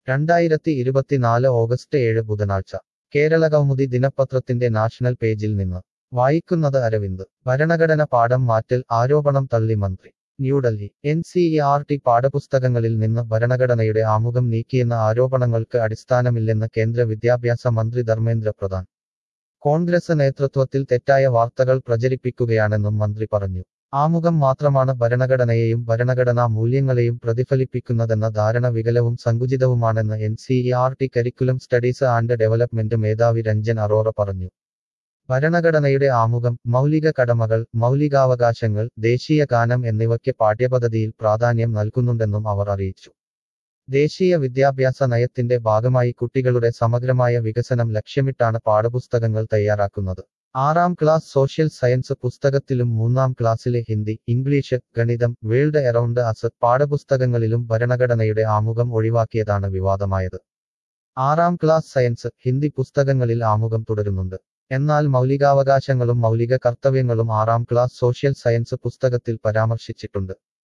രണ്ടായിരത്തി ഇരുപത്തിനാല് ഓഗസ്റ്റ് ഏഴ് ബുധനാഴ്ച കേരള കൗമുദി ദിനപത്രത്തിന്റെ നാഷണൽ പേജിൽ നിന്ന് വായിക്കുന്നത് അരവിന്ദ് ഭരണഘടന പാഠം മാറ്റൽ ആരോപണം തള്ളി മന്ത്രി New Delhi N C E R T പാഠപുസ്തകങ്ങളിൽ നിന്ന് ഭരണഘടനയുടെ ആമുഖം നീക്കിയെന്ന ആരോപണങ്ങൾക്ക് അടിസ്ഥാനമില്ലെന്ന് കേന്ദ്ര വിദ്യാഭ്യാസ മന്ത്രി ധർമ്മേന്ദ്ര പ്രധാൻ കോൺഗ്രസ് നേതൃത്വത്തിൽ തെറ്റായ വാർത്തകൾ പ്രചരിപ്പിക്കുകയാണെന്നും മന്ത്രി പറഞ്ഞു ആമുഖം മാത്രമാണ് ഭരണഘടനയെയും ഭരണഘടനാ മൂല്യങ്ങളെയും പ്രതിഫലിപ്പിക്കുന്നതെന്ന ധാരണ വികലവും സങ്കുചിതവുമാണെന്ന് N C E R T curriculum studies and development മേധാവി രഞ്ജൻ അറോറ പറഞ്ഞു ഭരണഘടനയുടെ ആമുഖം മൗലിക കടമകൾ മൗലികാവകാശങ്ങൾ ദേശീയ ഗാനം എന്നിവയ്ക്ക് പാഠ്യപദ്ധതിയിൽ പ്രാധാന്യം നൽകുന്നുണ്ടെന്നും അവർ അറിയിച്ചു ദേശീയ വിദ്യാഭ്യാസ നയത്തിന്റെ ഭാഗമായി കുട്ടികളുടെ സമഗ്രമായ വികസനം ലക്ഷ്യമിട്ടാണ് പാഠപുസ്തകങ്ങൾ തയ്യാറാക്കുന്നത് ആറാം ക്ലാസ് സോഷ്യൽ സയൻസ് പുസ്തകത്തിലും മൂന്നാം ക്ലാസ്സിലെ ഹിന്ദി ഇംഗ്ലീഷ് ഗണിതം വേൾഡ് എറൗണ്ട് അസ് പാഠപുസ്തകങ്ങളിലും ഭരണഘടനയുടെ ആമുഖം ഒഴിവാക്കിയതാണ് വിവാദമായത് ആറാം ക്ലാസ് സയൻസ് ഹിന്ദി പുസ്തകങ്ങളിൽ ആമുഖം തുടരുന്നുണ്ട് എന്നാൽ മൗലികാവകാശങ്ങളും മൗലിക കർത്തവ്യങ്ങളും ആറാം ക്ലാസ് സോഷ്യൽ സയൻസ് പുസ്തകത്തിൽ പരാമർശിച്ചിട്ടുണ്ട്